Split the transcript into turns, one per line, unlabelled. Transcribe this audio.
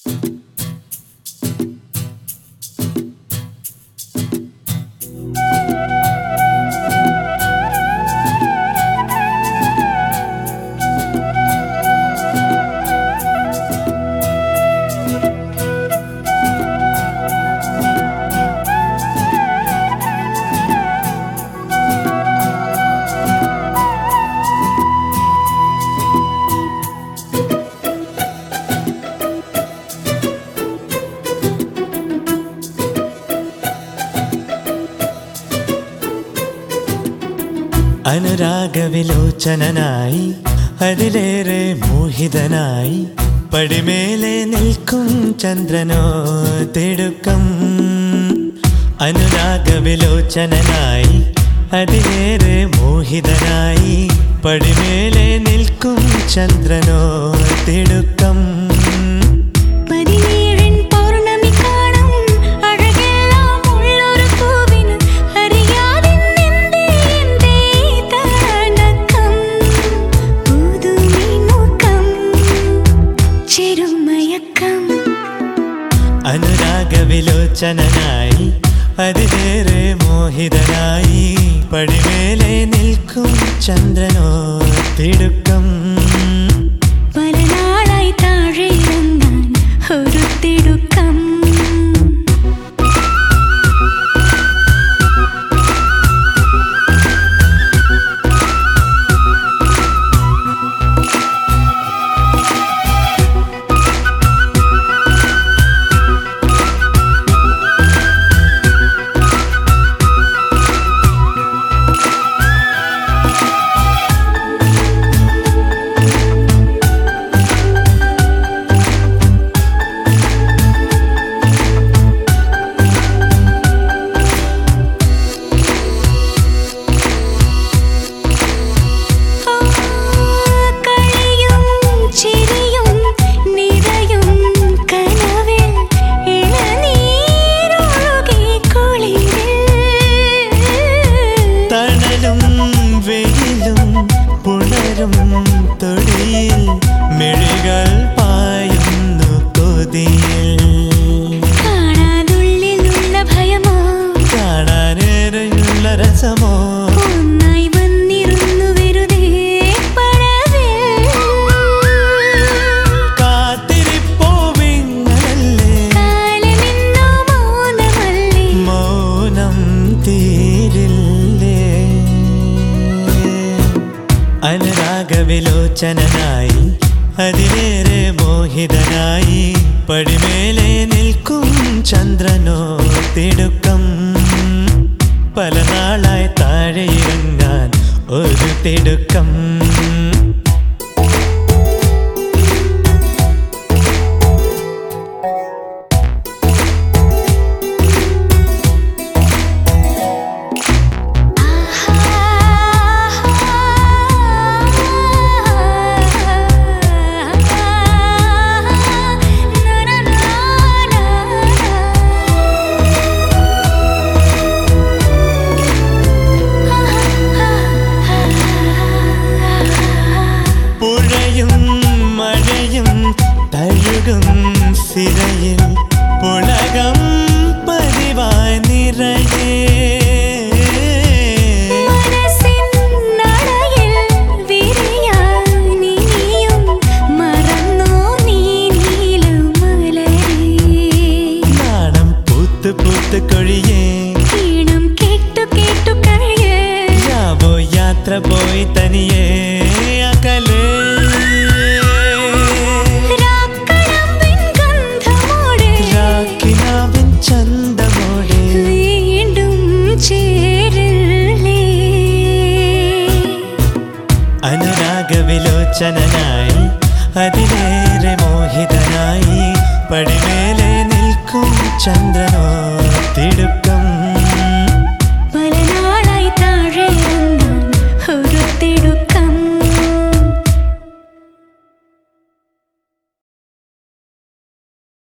അനുരാഗവിലോചനായി അതിലേറെ മോഹിതനായി പടിമേലെ നിൽക്കും ചന്ദ്രനോ തിടുക്കം അനുരാഗവിലോചനായി അതിലേറെ മോഹിതനായി പടിമേലെ നിൽക്കും ചന്ദ്രനോ തിടുക്കം
പതിനേഴൻ പൗർണമി കാണും അഴകെല്ലാം ഉള്ളൊരു പൂവിന് അറിയാതിന്നെന്തേ എന്തേ തണക്കം പുതുമിനുക്കം ചെറുമയക്കം
അനുരാഗവിലോചനായി അതിലേറെ മോഹിതനായി പടിമേലെ നിൽക്കും ചന്ദ്രനോ തിടുക്കം
പല നാളായി താഴെ ഇറങ്ങാൻ ഒരു തിടുക്കം ആ, കളിയും ചിരിയും നിറയും കനവിൽ ഇളനീരൊഴുകി കുളിരിൽ
തണലും വെയിലും പുണരും തൊടിയിൽ മിഴികൾ പായുന്നു കൊതിയിൽ
കാണാതുള്ളിലുള്ള ഭയമോ
കാണാനേറെയുള്ള രസമോ
ഒന്നായി വന്നിരുന്നു വെറുതെ പഴവിൽ
കാത്തിരിപ്പോ വിങ്ങലല്ലേ
കാലമിന്നു മൗനമല്ലേ
മൗനം തീരില്ലേ അനുരാഗവിലോചനായി അതിലേറെ മോഹിതനായി പടിമേലെ നിൽക്കും ചന്ദ്രനോ തിടുക്കം പല നാളായി താഴെ ഇറങ്ങാൻ ഒരു തിടുക്കം പുഴയും മഴയും തഴുകും സിരയിൽ പുളകം പതിവായി നിറയേ
മനസ്സിൻ നടയിൽ വിരിയാൻ ഇനിയും മറന്നോ നീ നീലമലരേ
നാണം പൂത്ത് പൂത്ത് കൊഴിയേ
ഈണം കേട്ടു കേട്ടു കഴിയേ
യാവോ യാത്ര പോയി തനിയേ അകലേ
രാക്കടമ്പിൻ ഗന്ധമോടെ
രാക്കിനാവിൻ ചന്തമോടെ
വീണ്ടും ചേരില്ലേ
അനുരാഗവിലോചനായി അതിലേറെ മോഹിതനായി പടിമേലെ നിൽക്കും ചന്ദ്രനോ